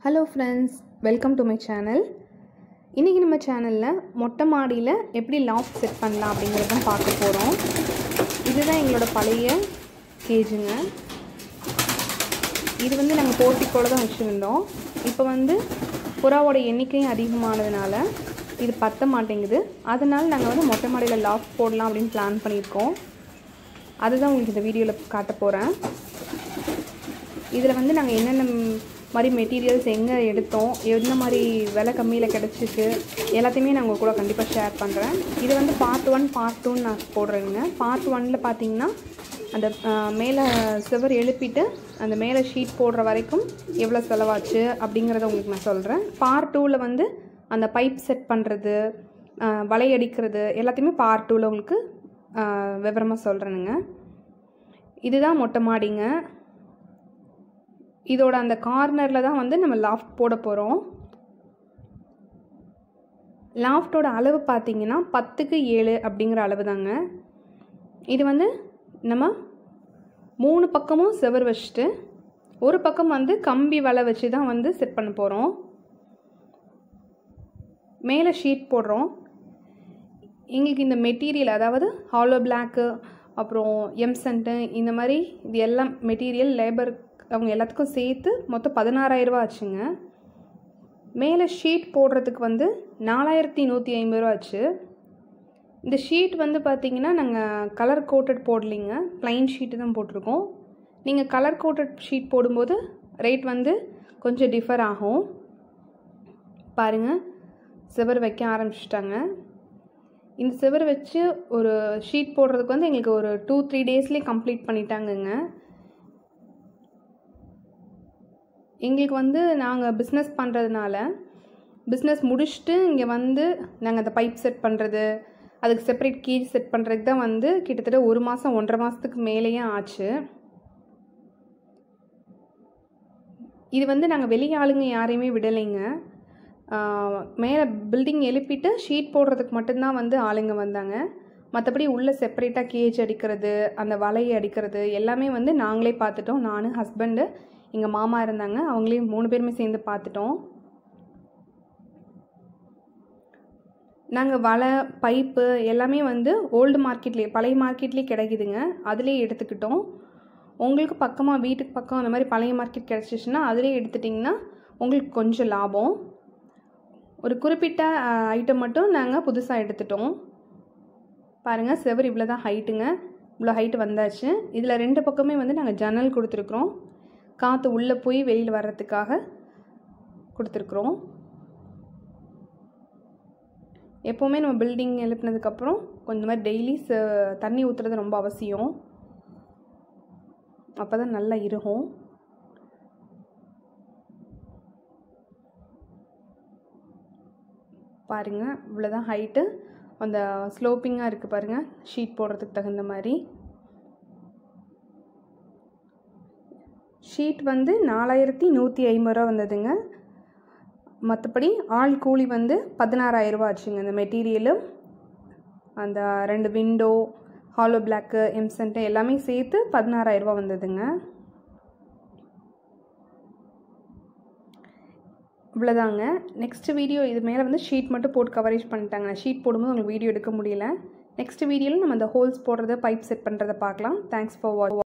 hello friends welcome to my channel இன்றைக்கி நம்ம சேனலில் மொட்டை மாடியில் எப்படி லாஃப்ட் செட் பண்ணலாம் அப்படிங்கிறத தான் பார்க்க போகிறோம் இதுதான் எங்களோட பழைய கேஜுங்க இது வந்து நாங்கள் போர்ட்டிக்கோட தான் வச்சுருந்தோம் இப்போ வந்து புறாவோட எண்ணிக்கையும் அதிகமானதுனால இது பத்த மாட்டேங்குது அதனால நாங்கள் வந்து மொட்டை மாடியில் லாஃப்ட் போடலாம் அப்படின்னு பிளான் பண்ணியிருக்கோம் அதுதான் உங்களுக்கு இந்த வீடியோவில் காட்ட போகிறேன் இதில் வந்து நாங்கள் என்னென்ன மாதிரி மெட்டீரியல்ஸ் எங்கே எடுத்தோம் எந்த மாதிரி விலை கம்மியில் கிடச்சிருக்கு எல்லாத்தையுமே நான் உங்கள் கூட கண்டிப்பாக ஷேர் பண்ணுறேன் இது வந்து பார்ட் ஒன் பார்ட் டூன்னு நான் போடுறேங்க பார்ட் ஒனில் பார்த்தீங்கன்னா அந்த மேலே சுவர் எழுப்பிட்டு அந்த மேலே ஷீட் போடுற வரைக்கும் எவ்வளோ செலவாச்சு அப்படிங்கிறத உங்களுக்கு நான் சொல்கிறேன் பார்ட் டூவில் வந்து அந்த பைப் செட் பண்ணுறது வலையடிக்கிறது எல்லாத்தையுமே பார்ட் டூவில் உங்களுக்கு விவரமாக சொல்கிறேனுங்க இதுதான் மொட்டை மாடிங்க இதோட அந்த கார்னரில் தான் வந்து நம்ம லாஃப்ட் போட போகிறோம் லாஃப்டோட அளவு பார்த்தீங்கன்னா பத்துக்கு ஏழு அப்படிங்கிற அளவு தாங்க இது வந்து நம்ம மூணு பக்கமும் செவர் வச்சுட்டு ஒரு பக்கம் வந்து கம்பி வலை வச்சு தான் வந்து செட் பண்ண போகிறோம் மேலே ஷீட் போடுறோம் எங்களுக்கு இந்த மெட்டீரியல் அதாவது ஹாலோ பிளாக்கு அப்புறம் எம்சன்ட்டு இந்த மாதிரி இது எல்லாம் மெட்டீரியல் லேபர் அவங்க எல்லாத்துக்கும் சேர்த்து மொத்தம் பதினாறாயிரரூவா ஆச்சுங்க மேலே ஷீட் போடுறதுக்கு வந்து நாலாயிரத்தி நூற்றி ஐம்பது ரூபா ஆச்சு இந்த ஷீட் வந்து பார்த்திங்கன்னா நாங்கள் கலர் கோட்டட் போடலிங்க ப்ளைன் ஷீட்டு தான் போட்டிருக்கோம் நீங்கள் கலர் கோட்டட் ஷீட் போடும்போது ரேட் வந்து கொஞ்சம் டிஃபர் ஆகும் பாருங்கள் சிவர் வைக்க ஆரம்பிச்சிட்டாங்க இந்த சிவர் வச்சு ஒரு ஷீட் போடுறதுக்கு வந்து எங்களுக்கு ஒரு டூ த்ரீ டேஸ்லேயே கம்ப்ளீட் பண்ணிட்டாங்கங்க எங்களுக்கு வந்து நாங்கள் பிஸ்னஸ் பண்ணுறதுனால பிஸ்னஸ் முடிச்சுட்டு இங்கே வந்து நாங்கள் அந்த பைப் செட் பண்ணுறது அதுக்கு செப்பரேட் கீழ் செட் பண்ணுறதுக்கு தான் வந்து கிட்டத்தட்ட ஒரு மாதம் ஒன்றரை மாதத்துக்கு மேலேயே ஆச்சு இது வந்து நாங்கள் வெளி ஆளுங்க யாரையுமே விடலைங்க மேலே பில்டிங் எழுப்பிட்டு ஷீட் போடுறதுக்கு மட்டும்தான் வந்து ஆளுங்க வந்தாங்க மற்றபடி உள்ளே செப்பரேட்டாக கேஜ் அடிக்கிறது அந்த வலையை அடிக்கிறது எல்லாமே வந்து நாங்களே பார்த்துட்டோம் நான் ஹஸ்பண்டு எங்கள் மாமா இருந்தாங்க அவங்களையும் மூணு பேருமே சேர்ந்து பார்த்துட்டோம் நாங்கள் வலை பைப்பு எல்லாமே வந்து ஓல்டு மார்க்கெட்லேயே பழைய மார்க்கெட்லேயே கிடைக்குதுங்க அதுலேயே எடுத்துக்கிட்டோம் உங்களுக்கு பக்கமாக வீட்டுக்கு பக்கம் அந்த மாதிரி பழைய மார்க்கெட் கிடச்சிச்சின்னா அதுலேயே எடுத்துட்டிங்கன்னா உங்களுக்கு கொஞ்சம் லாபம் ஒரு குறிப்பிட்ட ஐட்டம் மட்டும் நாங்கள் புதுசாக எடுத்துட்டோம் பாருங்கள் செவர் இவ்வளோ தான் ஹைட்டுங்க இவ்வளோ ஹைட்டு வந்தாச்சு இதில் ரெண்டு பக்கமே வந்து நாங்கள் ஜன்னல் கொடுத்துருக்குறோம் காற்று உள்ளே போய் வெளியில் வர்றதுக்காக கொடுத்துருக்குறோம் எப்போவுமே நம்ம பில்டிங் எழுப்பினதுக்கப்புறம் கொஞ்சம் மாதிரி டெய்லி தண்ணி ஊற்றுறது ரொம்ப அவசியம் அப்போ தான் நல்லா இருக்கும் பாருங்கள் இவ்வளோதான் ஹைட்டு அந்த ஸ்லோப்பிங்காக இருக்குது பாருங்கள் ஷீட் போடுறதுக்கு தகுந்த மாதிரி ஷீட் வந்து நாலாயிரத்தி நூற்றி ஐம்பது ரூபா வந்ததுங்க மற்றபடி ஆள் கூலி வந்து பதினாறாயிரரூபா ஆச்சுங்க அந்த மெட்டீரியலும் அந்த ரெண்டு விண்டோ ஹாலோ பிளாக்கு எம்சன்ட்டு எல்லாமே சேர்த்து பதினாறாயிரரூபா வந்ததுங்க இவ்வளோதாங்க நெக்ஸ்ட் வீடியோ இது மேலே வந்து ஷீட் மட்டும் போட்டு கவரேஜ் பண்ணிட்டாங்க நான் ஷீட் போடும்போது உங்களுக்கு வீடியோ எடுக்க முடியல நெக்ஸ்ட் வீடியோவில் நம்ம அந்த ஹோல்ஸ் போடுறத பைப் செட் பண்ணுறதை பார்க்கலாம் தேங்க்ஸ் ஃபார் வாட்ச்